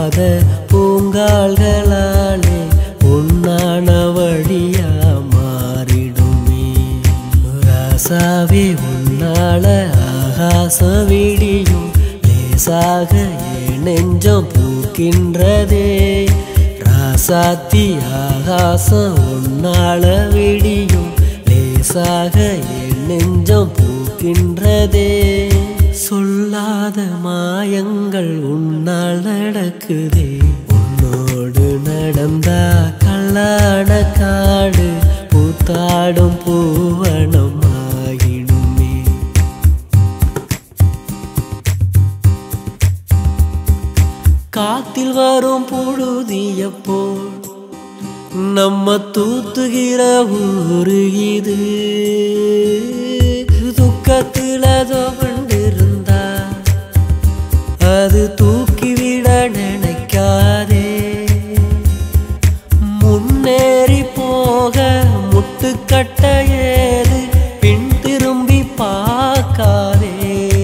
பாத பூங்கால்களாலே உன்னான வழியா மாறிடுமே ராசாவே உன்னால ஆகாச விடியும் லேசாக என் நெஞ்சம் பூக்கின்றதே ராசாத்தி ஆகாசம் உன்னால விடியும் லேசாக என் நெஞ்சம் பூக்கின்றதே சொல்லாத மாயங்கள் உன்னால் நடக்குதே உன்னோடு நடந்தா கல்லான காடு பூத்தாடும் பூவனம் ஆகிடுமே காத்தில் வரும் புழுதிய போல் நம்ம தூத்துகிற ஊரு இது துக்கத்துல தோண்டிருந்தா அது தூக்கிவிட நினைக்காதே முன்னேறி போக முட்டுக்கட்ட ஏது பின் திரும்பி பார்க்காதே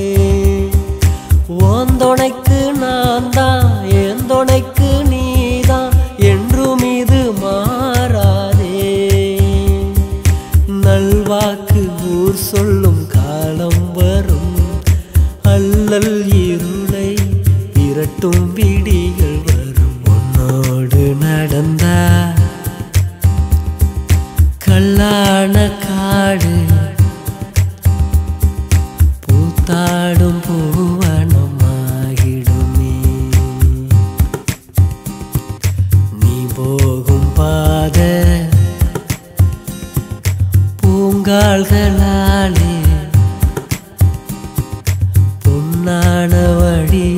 ஓந்தொணைக்கு நான் தான் என் துணைக்கு நீதான் என்றும் இது மாறாதே நல்வாக்கு ஊர் சொல்லும் காலம் வரும் அல்லல் இருளை விரட்டும் பிடிகள் வரும் உன்னோடு நடந்தா கல்லான காடு பூத்தாடும் பூவனமாகிடுமே நீ போகும் பாத பூங்கால்களாலே பொன்னான வழி